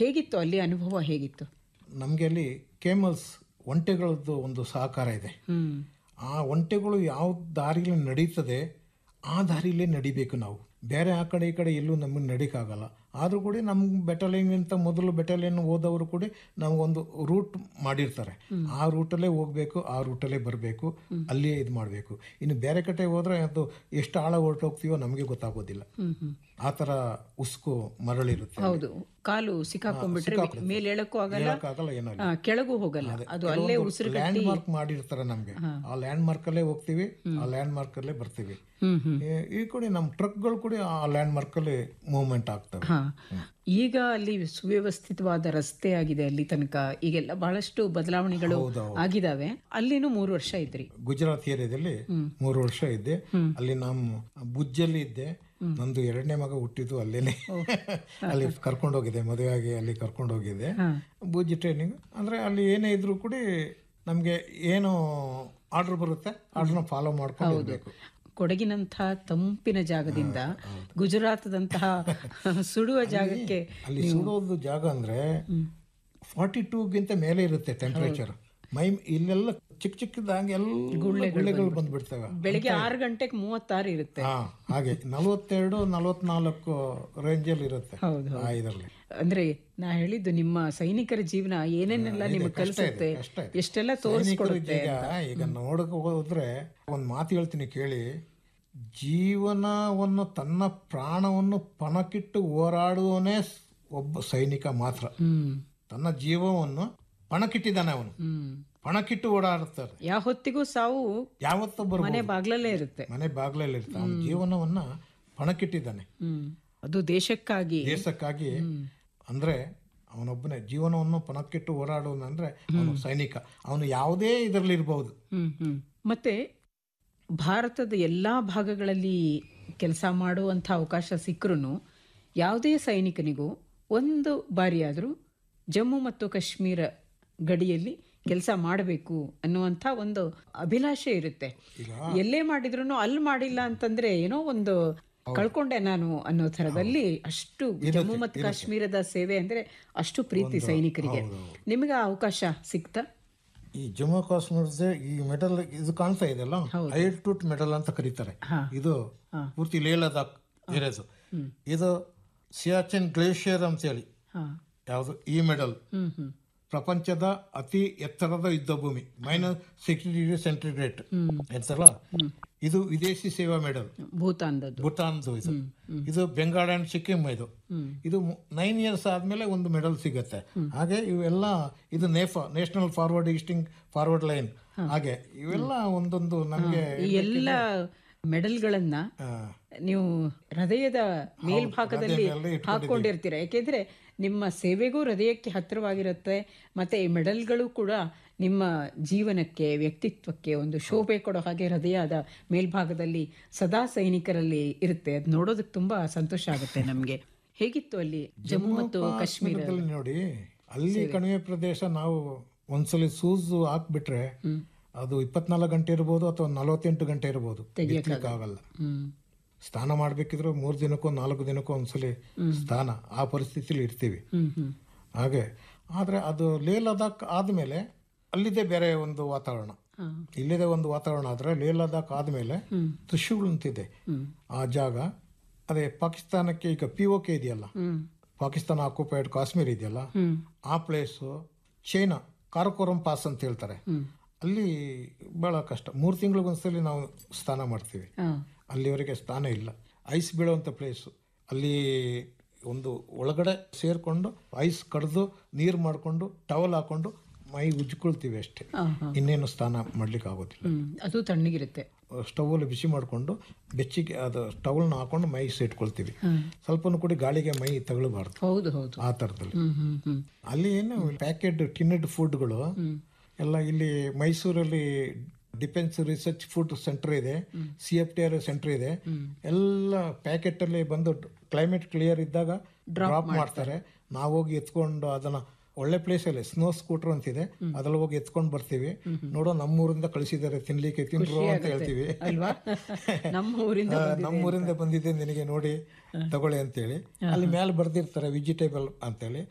ಹೇಗಿತ್ತು ಅಲ್ಲಿ ಅನುಭವ ಹೇಗಿತ್ತು ನಮಗೆ ಅಲ್ಲಿ ಕೇಮಲ್ಸ್ ಒಂಟೆಗಳದ್ದು ಒಂದು ಸಹಕಾರ ಇದೆ ಹ್ಮ್ ಆ ಒಂಟೆಗಳು ಯಾವ ದಾರಿಲಿ ನಡೀತದೆ ಆ ದಾರಿಲೇ ನಡಿಬೇಕು ನಾವು ಬೇರೆ ಆ ಕಡೆ ಈ ಕಡೆ ಎಲ್ಲೂ ನಮಗೆ ನಡೀಕಾಗಲ್ಲ ಆದರೂ ಕೂಡ ನಮ್ಗೆ ಬೆಟಾಲಿಯನ್ಗಿಂತ ಮೊದಲು ಬೆಟಾಲಿಯನ್ ಹೋದವರು ಕೂಡ ನಮಗೊಂದು ರೂಟ್ ಮಾಡಿರ್ತಾರೆ ಆ ರೂಟಲ್ಲೇ ಹೋಗ್ಬೇಕು ಆ ರೂಟಲ್ಲೇ ಬರಬೇಕು ಅಲ್ಲಿಯೇ ಇದು ಮಾಡಬೇಕು ಇನ್ನು ಬೇರೆ ಕಡೆ ಹೋದ್ರೆ ಅದು ಎಷ್ಟು ಆಳ ಹೊರಟೋಗ್ತೀವೋ ನಮಗೆ ಗೊತ್ತಾಗೋದಿಲ್ಲ ಹ್ಮ್ ಹ್ಮ್ ಆ ಥರ ಉಸ್ಕು ಮರಳಿರುತ್ತೆ ಹೌದು ಕಾಲು ಸಿಕ್ಕಾಕೊಂಡ್ಬಿಟ್ರೆ ಮೇಲೆ ಹೇಳಕ್ಕೂ ಆಗಲ್ಲ ಹೇಳಕ್ಕಾಗಲ್ಲ ಏನೋ ಆ, ಕೆಳಗೂ ಹೋಗಲ್ಲ ಅದು ಅಲ್ಲೇ ಉಸಿರು ಲ್ಯಾಂಡ್ ಮಾರ್ಕ್ ಮಾಡಿರ್ತಾರೆ ನಮಗೆ ಆ ಲ್ಯಾಂಡ್ ಮಾರ್ಕ್ ಅಲ್ಲೇ ಹೋಗ್ತೀವಿ ಆ ಲ್ಯಾಂಡ್ ಮಾರ್ಕ್ ಅಲ್ಲೇ ಬರ್ತೀವಿ ಹ್ಮ್ ಹ್ಮ್ ಈ- ಈ ಕಡೆ ನಮ್ಮ ಟ್ರಕ್ಗಳು ಕೂಡ ಆ ಲ್ಯಾಂಡ್ ಮಾರ್ಕ್ ಅಲ್ಲಿ ಮೂವ್ಮೆಂಟ್ ಆಗ್ತವೆ ಹಾ ಈಗ ಅಲ್ಲಿ ಸುವ್ಯವಸ್ಥಿತವಾದ ರಸ್ತೆ ಆಗಿದೆ ಅಲ್ಲಿ ತನಕ ಈಗೆಲ್ಲ ಬಹಳಷ್ಟು ಬದಲಾವಣೆಗಳು ಆಗಿದಾವೆ ಅಲ್ಲಿನೂ ಮೂರು ವರ್ಷ ಇದ್ರಿ ಗುಜರಾತ್ ಏರಿಯಾದಲ್ಲಿ ಮೂರು ವರ್ಷ ಇದ್ದೆ ಅಲ್ಲಿ ನಮ್ಮ ಬುಜ್ಜಲ್ಲಿ ಇದ್ದೆ ನಂದು ಎರಡನೇ ಮಗ ಹುಟ್ಟಿದ್ದು ಅಲ್ಲೇನೆ ಅಲ್ಲಿ ಕರ್ಕೊಂಡು ಹೋಗಿದ್ದೆ ಮದುವೆ ಆಗಿ ಅಲ್ಲಿ ಕರ್ಕೊಂಡು ಹೋಗಿದ್ದೆ ಬುಜ್ಜಿ ಟ್ರೈನಿಂಗ್ ಅಂದ್ರೆ ಅಲ್ಲಿ ಏನೇ ಇದ್ರೂ ಕೂಡ ನಮಗೆ ಏನು ಆರ್ಡರ್ ಬರುತ್ತೆ ಆರ್ಡರ್ನ ಫಾಲೋ ಮಾಡ್ಕೊಂಡು ಹೋಗ್ಬೇಕು ಕೊಡಗಿನಂಥ ತಂಪಿನ ಜಾಗದಿಂದ ಗುಜರಾತ್ದಂತಹ ಸುಡುವ ಜಾಗಕ್ಕೆ ಅಲ್ಲಿ ಸುಡೋದು ಜಾಗ ಅಂದ್ರೆ ಫಾರ್ಟಿ ಟೂಗಿಂತ ಮೇಲೆ ಇರುತ್ತೆ ಟೆಂಪರೇಚರ್ ಮೈ ಇಲ್ಲೆಲ್ಲ ಚಿಕ್ಕ ಚಿಕ್ಕದಾಗಿ ಎಲ್ಲ ಗುಳ್ಳೆಗಳು ಬಂದ್ಬಿಡ್ತವೆ ಬೆಳಿಗ್ಗೆ ಆರು ಗಂಟೆಗೆ ಮೂವತ್ತಾರು ಇರುತ್ತೆ ಹಾ ಹಾಗೆ ನಲವತ್ತೆರಡು ನಲವತ್ನಾಲ್ಕು ರೇಂಜಲ್ಲಿ ಇರುತ್ತೆ ಹೌದು ಆ ಇದರಲ್ಲಿ ಅಂದ್ರೆ ನಾ ಹೇಳಿದ್ದು ನಿಮ್ಮ ಸೈನಿಕರ ಜೀವನ ಏನೇನೆಲ್ಲ ನಿಮಗೆ ಕಲಿಸುತ್ತೆ ಕಷ್ಟ ಇದೆ. ಎಷ್ಟೆಲ್ಲ ತೋರಿಸ್ಕೊಡುತ್ತೆ ಈಗ ಈಗ ನೋಡಕ್ ಹೋದ್ರೆ ಒಂದ್ ಮಾತು ಹೇಳ್ತೀನಿ ಕೇಳಿ ಜೀವನವನ್ನು ತನ್ನ ಪ್ರಾಣವನ್ನು ಪಣಕ್ಕಿಟ್ಟು ಹೋರಾಡುವನೇ ಸ್- ಒಬ್ಬ ಸೈನಿಕ ಮಾತ್ರ ಹ್ಮ್ ತನ್ನ ಜೀವವನ್ನು ಪಣಕ್ಕಿಟ್ಟಿದ್ದಾನೆ ಅವನು ಹ್ಮ್ ಪಣಕ್ಕಿಟ್ಟು ಓಡಾಡುತ್ತಾರೆ ಯಾವ ಹೊತ್ತಿಗೂ ಸಾವು ಯಾವತ್ತೊಬ್ಬರು ಮನೆ ಬಾಗ್ಲಲ್ಲೇ ಇರುತ್ತೆ ಮನೆ ಬಾಗ್ಲಲ್ಲಿ ಇರ್ತಾನೆ ಅವನ ಜೀವನವನ್ನ ಪಣಕ್ಕಿಟ್ಟಿದ್ದಾನೆ ಹ್ಮ್ ಅದು ದೇಶಕ್ಕಾಗಿ ದೇಶಕ್ಕಾಗಿ ಅಂದ್ರೆ ಅವನೊಬ್ಬನೇ ಜೀವನವನ್ನು ಪಣಕ್ಕಿಟ್ಟು ಹೋರಾಡುವಂದ್ರೆ ಅವನು ಸೈನಿಕ ಅವನು ಯಾವುದೇ ಇದರಲ್ಲಿ ಇರಬಹುದು ಹ್ಮ್ ಹ್ಮ್ ಮತ್ತೆ ಭಾರತದ ಎಲ್ಲಾ ಭಾಗಗಳಲ್ಲಿ ಕೆಲಸ ಮಾಡುವಂಥ ಅವಕಾಶ ಸಿಕ್ಕರೂ ಯಾವುದೇ ಸೈನಿಕನಿಗೂ ಒಂದು ಬಾರಿಯಾದರೂ ಜಮ್ಮು ಮತ್ತು ಕಾಶ್ಮೀರ ಗಡಿಯಲ್ಲಿ ಕೆಲಸ ಮಾಡಬೇಕು ಅನ್ನುವಂಥ ಒಂದು ಅಭಿಲಾಷೆ ಇರುತ್ತೆ ಎಲ್ಲೇ ಮಾಡಿದ್ರು ಅಲ್ಲಿ ಮಾಡಿಲ್ಲ ಅಂತಂದ್ರೆ ಏನೋ ಒಂದು ಕಳ್ಕೊಂಡೆ ನಾನು ಅನ್ನೋ ಥರದಲ್ಲಿ ಅಷ್ಟು ಜಮ್ಮು ಮತ್ತು ಕಾಶ್ಮೀರದ ಸೇವೆ ಅಂದ್ರೆ ಅಷ್ಟು ಪ್ರೀತಿ ಸೈನಿಕರಿಗೆ ನಿಮಗೆ ಆ ಅವಕಾಶ ಸಿಕ್ತಾ ಈ ಜಮ್ಮು ಕಾಶ್ಮೀರದ ಈ ಮೆಡಲ್ ಇದು ಕಾಣ್ತಾ ಇದೆಯಲ್ಲ ಐಲ್ಟೂಟ್ ಮೆಡಲ್ ಅಂತ ಕರೀತಾರೆ ಇದು ಪೂರ್ತಿ ಲೇ ಲದಾಖ್ ಏರಿಯಾದು ಇದು ಸಿಯಾಚಿನ್ ಗ್ಲೇಷಿಯರ್ ಅಂತ ಹೇಳಿ ಹಾ ಯಾವುದು ಈ ಮೆಡಲ್ ಹ್ಮ್ ಹ್ಮ್ ಪ್ರಪಂಚದ ಅತಿ ಎತ್ತರದ ಯುದ್ಧ ಭೂಮಿ ಮೈನಸ್ ಸಿಕ್ಸ್ಟಿ ಡಿಗ್ರಿ ಸೆಂಟಿಗ್ರೇಡ್ ಎತ್ತರಲ್ಲ ಇದು ವಿದೇಶಿ ಸೇವಾ ಮೆಡಲ್ ಭೂತಾನ್ದದ್ದು ಭೂತಾನ್ದು ಇದು ಇದು ಬೆಂಗಾಲ್ ಅಂಡ್ ಸಿಕ್ಕಿಂ ಇದು ಇದು ನೈನ್ ಇಯರ್ಸ್ ಆದ್ಮೇಲೆ ಒಂದು ಮೆಡಲ್ ಸಿಗುತ್ತೆ ಹಾಗೆ ಇವೆಲ್ಲ ಇದು NEFA national forward easting forward line ಹಾಗೆ ಇವೆಲ್ಲ ಒಂದೊಂದು ನಮಗೆ ಈ ಎಲ್ಲ ಮೆಡಲ್ಗಳನ್ನ ನೀವು ಹೃದಯದ ಮೇಲ್ಭಾಗದಲ್ಲಿ ಹಾಕೊಂಡಿರ್ತೀರ ಯಾಕೆಂದ್ರೆ ನಿಮ್ಮ ಸೇವೆಗೂ ಹೃದಯಕ್ಕೆ ಹತ್ತಿರವಾಗಿರುತ್ತೆ ಮತ್ತೆ ಈ ಮೆಡಲ್ಗಳು ಕೂಡ ನಿಮ್ಮ ಜೀವನಕ್ಕೆ ವ್ಯಕ್ತಿತ್ವಕ್ಕೆ ಒಂದು ಶೋಭೆ ಕೊಡೋ ಹಾಗೆ ಹೃದಯದ ಮೇಲ್ಭಾಗದಲ್ಲಿ ಸದಾ ಸೈನಿಕರಲ್ಲಿ ಇರುತ್ತೆ ಅದು ನೋಡೋದಕ್ಕೆ ತುಂಬಾ ಸಂತೋಷ ಆಗುತ್ತೆ ನಮ್ಗೆ ಹೇಗಿತ್ತು ಅಲ್ಲಿ ಜಮ್ಮು ಮತ್ತು ಕಾಶ್ಮೀರ ಕಾಶ್ಮೀರದಲ್ಲಿ ನೋಡಿ ಅಲ್ಲಿ ಕಣಿವೆ ಪ್ರದೇಶ ನಾವು ಒಂದ್ಸಲಿ ಸೂಸ್ ಹಾಕ್ಬಿಟ್ರೆ ಅದು ಇಪ್ಪತ್ನಾಲ್ಕು ಗಂಟೆ ಇರ್ಬೋದು ಅಥವಾ ನಲವತ್ತೆಂಟು ಗಂಟೆ ಇರ್ಬೋದು ಆಗಲ್ಲ ಹ್ಮ್ ಸ್ನಾನ ಮಾಡ್ಬೇಕಿದ್ರೆ ಮೂರು ದಿನಕ್ಕೋ ನಾಲ್ಕು ದಿನಕ್ಕೋ ಒಂದ್ಸಲಿ ಸ್ನಾನ ಆ ಪರಿಸ್ಥಿತಿಲಿ ಇರ್ತೀವಿ ಹ್ಮ್ ಹ್ಮ್ ಹಾಗೆ ಆದರೆ ಅದು ಲೇ ಲದಾಖ್ ಆದಮೇಲೆ ಅಲ್ಲಿದೆ ಬೇರೆ ಒಂದು ವಾತಾವರಣ ಹಾ. ಇಲ್ಲಿದೆ ಒಂದು ವಾತಾವರಣ ಆದರೆ ಲೇ ಲದಾಖ್ ಆದಮೇಲೆ ತ್ರಿಶೂಲ್ ಅಂತಿದೆ ಆ ಜಾಗ ಅದೇ ಪಾಕಿಸ್ತಾನಕ್ಕೆ ಈಗ ಪಿ ಓ ಕೆ ಇದೆಯಲ್ಲ ಹ್ಮ್ ಪಾಕಿಸ್ತಾನ ಆಕ್ಯುಪೈಡ್ ಕಾಶ್ಮೀರ್ ಇದೆಯಲ್ಲ ಹ್ಮ್ ಆ ಪ್ಲೇಸು ಚೈನಾ ಕಾರಕೋರಂ ಪಾಸ್ ಅಂತ ಹೇಳ್ತಾರೆ ಅಲ್ಲಿ ಭಾಳ ಕಷ್ಟ ಮೂರು ತಿಂಗಳಿಗೊಂದ್ಸಲಿ ನಾವು ಸ್ನಾನ ಮಾಡ್ತೀವಿ ಹಾ ಅಲ್ಲಿವರೆಗೆ ಸ್ಥಾನ ಇಲ್ಲ ಐಸ್ ಬೀಳುವಂಥ ಪ್ಲೇಸು ಅಲ್ಲಿ ಒಂದು ಒಳಗಡೆ ಸೇರಿಕೊಂಡು ಐಸ್ ಕಡ್ದು ನೀರು ಮಾಡಿಕೊಂಡು ಟವಲ್ ಹಾಕೊಂಡು ಮೈ ಉಜ್ಕೊಳ್ತೀವಿ ಅಷ್ಟೇ ಹಾ ಹಾ ಇನ್ನೇನು ಸ್ನಾನ ಮಾಡ್ಲಿಕ್ಕೆ ಆಗೋದಿಲ್ಲ ಹ್ಮ್ ಅದು ತಣ್ಣಗಿರುತ್ತೆ ಸ್ಟವಲ್ಲಿ ಬಿಸಿ ಮಾಡಿಕೊಂಡು ಬೆಚ್ಚಿಗೆ ಅದು ಟವಲ್ನ ಹಾಕೊಂಡು ಮೈ ಇಟ್ಕೊಳ್ತೀವಿ ಸ್ವಲ್ಪನೂ ಕೂಡ ಗಾಳಿಗೆ ಮೈ ತಗೊಳ್ಬಾರ್ದು ಹೌದು ಹೌದು ಆ ಥರದಲ್ಲಿ ಹ್ಮ್ ಹ್ಮ್ ಹ್ಮ್ ಅಲ್ಲಿ ಏನು ಪ್ಯಾಕೆಟ್ ಟಿನ್ನಡ್ ಫುಡ್ಗಳು ಎಲ್ಲ ಇಲ್ಲಿ ಮೈಸೂರಲ್ಲಿ ಡಿಫೆನ್ಸ್ ರಿಸರ್ಚ್ ಫುಡ್ ಸೆಂಟರ್ ಇದೆ C F T R centre ಇದೆ ಎಲ್ಲ ಪ್ಯಾಕೆಟ್ ಅಲ್ಲಿ ಬಂದು ಕ್ಲೈಮೇಟ್ ಕ್ಲಿಯರ್ ಇದ್ದಾಗ ಡ್ರಾಪ್ ಮಾಡ್ತಾರೆ ನಾವು ಹೋಗಿ ಎತ್ಕೊಂಡು ಅದನ್ನ ಒಳ್ಳೆ ಪ್ಲೇಸ್ ಅಲ್ಲಿ ಸ್ನೋ ಸ್ಕೂಟರ್ ಅಂತಿದೆ ಅದ್ರಲ್ಲಿ ಹೋಗಿ ಎತ್ಕೊಂಡು ಬರ್ತೀವಿ ನೋಡೋ ನಮ್ಮೂರಿಂದ ಕಳಿಸಿದ್ದಾರೆ ತಿನ್ಲಿಕ್ಕೆ ತಿನ್ರು ಅಂತ ಹೇಳ್ತೀವಿ ಅಲ್ವಾ ನಮ್ಮ ಊರಿಂದ ಆ, ನಮ್ಮೂರಿಂದ ಬಂದಿದ್ದೆ ನಿನಗೆ ನೋಡಿ ತಗೊಳ್ಳಿ ಅಂತೇಳಿ ಅಲ್ಲಿ ಮೇಲೆ ಬರ್ದಿರ್ತಾರೆ ವೆಜಿಟೇಬಲ್ ಅಂತೇಳಿ